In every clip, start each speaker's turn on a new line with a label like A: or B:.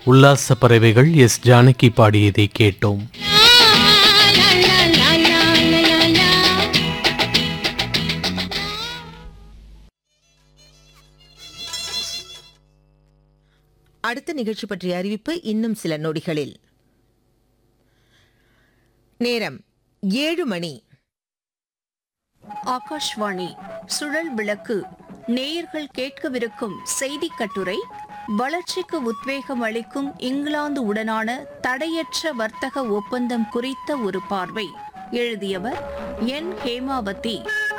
A: உல்லாச பறவைகள் எஸ் ஜானகி பாடியதை கேட்டோம்
B: அடுத்த நிகழ்ச்சி பற்றிய அறிவிப்பு இன்னும் சில நொடிகளில் நேரம் ஏழு மணி
C: ஆகாஷ்வாணி சுழல் விளக்கு நேயர்கள் கேட்கவிருக்கும் செய்தி கட்டுரை வளர்ச்சிக்கு உத்வேகம் அளிக்கும் இங்கிலாந்து உடனான தடையற்ற வர்த்தக ஒப்பந்தம் குறித்த ஒரு பார்வை எழுதியவர் என் ஹேமாவதி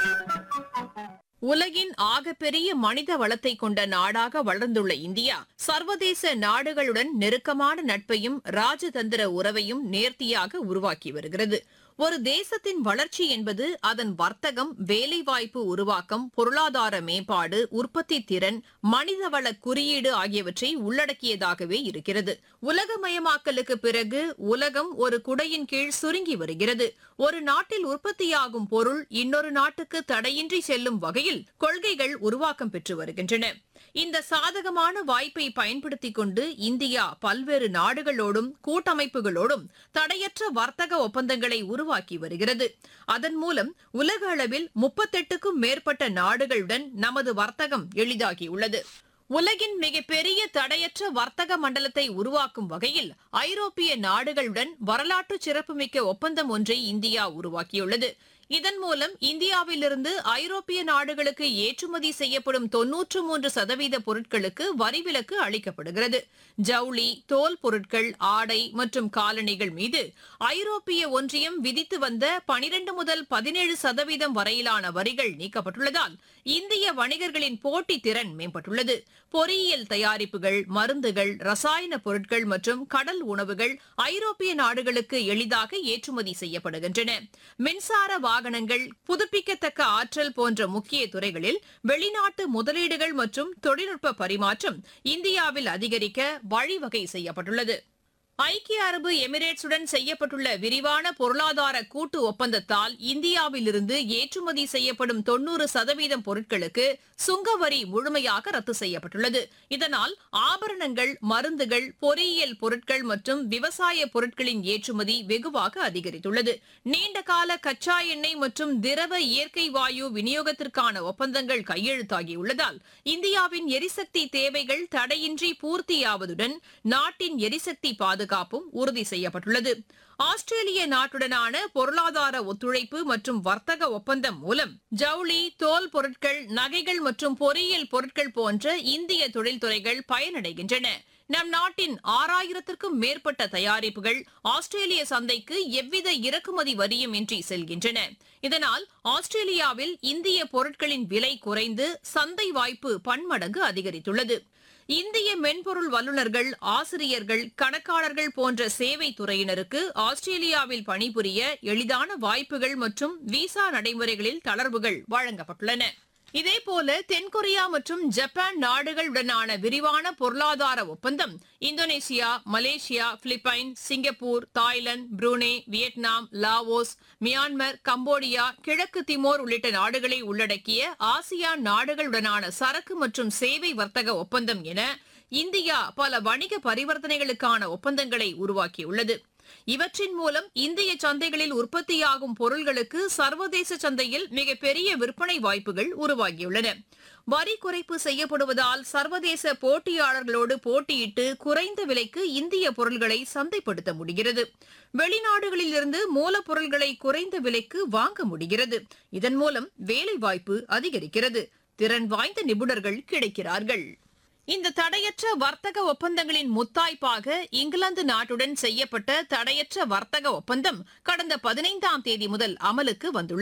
D: உலகின் ஆகப்பெரிய மனித வளத்தை கொண்ட நாடாக வளர்ந்துள்ள இந்தியா சர்வதேச நாடுகளுடன் நெருக்கமான நட்பையும் ராஜதந்திர உறவையும் நேர்த்தியாக உருவாக்கி வருகிறது ஒரு தேசத்தின் வளர்ச்சி என்பது அதன் வர்த்தகம் வேலைவாய்ப்பு உருவாக்கம் பொருளாதார மேம்பாடு உற்பத்தி திறன் மனிதவள குறியீடு ஆகியவற்றை உள்ளடக்கியதாகவே இருக்கிறது உலகமயமாக்கலுக்கு பிறகு உலகம் ஒரு குடையின் கீழ் சுருங்கி வருகிறது ஒரு நாட்டில் உற்பத்தியாகும் பொருள் இன்னொரு நாட்டுக்கு தடையின்றி செல்லும் வகையில் கொள்கைகள் உருவாக்கம் பெற்று வருகின்றன இந்த சாதகமான வாய்ப்பை பயன்படுத்திக் கொண்டு இந்தியா பல்வேறு நாடுகளோடும் கூட்டமைப்புகளோடும் தடையற்ற வர்த்தக ஒப்பந்தங்களை உருவாக்கி வருகிறது அதன் மூலம் உலக அளவில் முப்பத்தெட்டுக்கும் மேற்பட்ட நாடுகளுடன் நமது வர்த்தகம் எளிதாகியுள்ளது உலகின் மிகப்பெரிய தடையற்ற வர்த்தக மண்டலத்தை உருவாக்கும் வகையில் ஐரோப்பிய நாடுகளுடன் வரலாற்று சிறப்புமிக்க ஒப்பந்தம் ஒன்றை இந்தியா உருவாக்கியுள்ளது இதன் மூலம் இந்தியாவிலிருந்து ஐரோப்பிய நாடுகளுக்கு ஏற்றுமதி செய்யப்படும் தொன்னூற்று மூன்று சதவீத பொருட்களுக்கு வரி விலக்கு அளிக்கப்படுகிறது ஜவுளி தோல் பொருட்கள் ஆடை மற்றும் காலணிகள் மீது ஐரோப்பிய ஒன்றியம் விதித்து வந்த பனிரெண்டு முதல் பதினேழு சதவீதம் வரையிலான வரிகள் நீக்கப்பட்டுள்ளதால் இந்திய வணிகர்களின் போட்டி திறன் மேம்பட்டுள்ளது பொறியியல் தயாரிப்புகள் மருந்துகள் ரசாயன பொருட்கள் மற்றும் கடல் உணவுகள் ஐரோப்பிய நாடுகளுக்கு எளிதாக ஏற்றுமதி செய்யப்படுகின்றன மின்சார வாகனங்கள் புதுப்பிக்கத்தக்க ஆற்றல் போன்ற முக்கிய துறைகளில் வெளிநாட்டு முதலீடுகள் மற்றும் தொழில்நுட்ப பரிமாற்றம் இந்தியாவில் அதிகரிக்க வழிவகை செய்யப்பட்டுள்ளது ஐக்கிய அரபு எமிரேட்ஸுடன் செய்யப்பட்டுள்ள விரிவான பொருளாதார கூட்டு ஒப்பந்தத்தால் இந்தியாவிலிருந்து ஏற்றுமதி செய்யப்படும் தொன்னூறு சதவீதம் பொருட்களுக்கு சுங்க வரி முழுமையாக ரத்து செய்யப்பட்டுள்ளது இதனால் ஆபரணங்கள் மருந்துகள் பொறியியல் பொருட்கள் மற்றும் விவசாய பொருட்களின் ஏற்றுமதி வெகுவாக அதிகரித்துள்ளது நீண்டகால கச்சா எண்ணெய் மற்றும் திரவ இயற்கை வாயு விநியோகத்திற்கான ஒப்பந்தங்கள் கையெழுத்தாகியுள்ளதால் இந்தியாவின் எரிசக்தி தேவைகள் தடையின்றி பூர்த்தியாவதுடன் நாட்டின் எரிசக்தி பாதுகாப்பும் உறுதி செய்யப்பட்டுள்ளது ஆஸ்திரேலிய நாட்டுடனான பொருளாதார ஒத்துழைப்பு மற்றும் வர்த்தக ஒப்பந்தம் மூலம் ஜவுளி தோல் பொருட்கள் நகைகள் மற்றும் பொறியியல் பொருட்கள் போன்ற இந்திய தொழில்துறைகள் பயனடைகின்றன நம் நாட்டின் ஆறாயிரத்திற்கும் மேற்பட்ட தயாரிப்புகள் ஆஸ்திரேலிய சந்தைக்கு எவ்வித இறக்குமதி வரியும் இன்றி செல்கின்றன இதனால் ஆஸ்திரேலியாவில் இந்திய பொருட்களின் விலை குறைந்து சந்தை வாய்ப்பு பன்மடங்கு அதிகரித்துள்ளது இந்திய மென்பொருள் வல்லுநர்கள் ஆசிரியர்கள் கணக்காளர்கள் போன்ற சேவை துறையினருக்கு ஆஸ்திரேலியாவில் பணிபுரிய எளிதான வாய்ப்புகள் மற்றும் விசா நடைமுறைகளில் தளர்வுகள் வழங்கப்பட்டுள்ளன இதேபோல தென்கொரியா மற்றும் ஜப்பான் நாடுகளுடனான விரிவான பொருளாதார ஒப்பந்தம் Indonesia Malaysia Philippine Singapore Thailand Brunei Vietnam Laos Myanmar Cambodia கிழக்கு திமோர் உள்ளிட்ட நாடுகளை உள்ளடக்கிய ஆசியான் நாடுகளுடனான சரக்கு மற்றும் சேவை வர்த்தக ஒப்பந்தம் என இந்தியா பல வணிக பரிவர்த்தனைகளுக்கான ஒப்பந்தங்களை உருவாக்கியுள்ளது இவற்றின் மூலம் இந்திய சந்தைகளில் உற்பத்தியாகும் பொருள்களுக்கு சர்வதேச சந்தையில் மிகப்பெரிய விற்பனை வாய்ப்புகள் உருவாகியுள்ளன வரி குறைப்பு செய்யப்படுவதால் சர்வதேச போட்டியாளர்களோடு போட்டியிட்டு குறைந்த விலைக்கு இந்திய பொருள்களை சந்தைப்படுத்த முடிகிறது வெளிநாடுகளிலிருந்து மூலப்பொருள்களை குறைந்த விலைக்கு வாங்க முடிகிறது இதன் மூலம் வேலைவாய்ப்பு அதிகரிக்கிறது திறன் வாய்ந்த நிபுணர்கள் கிடைக்கிறார்கள் இந்த தடையற்ற வர்த்தக ஒப்பந்தங்களின் முத்தாய்ப்பாக இங்கிலாந்து நாட்டுடன் செய்யப்பட்ட தடையற்ற வர்த்தக ஒப்பந்தம் கடந்த பதினைந்தாம் தேதி முதல் அமலுக்கு வந்துள்ளது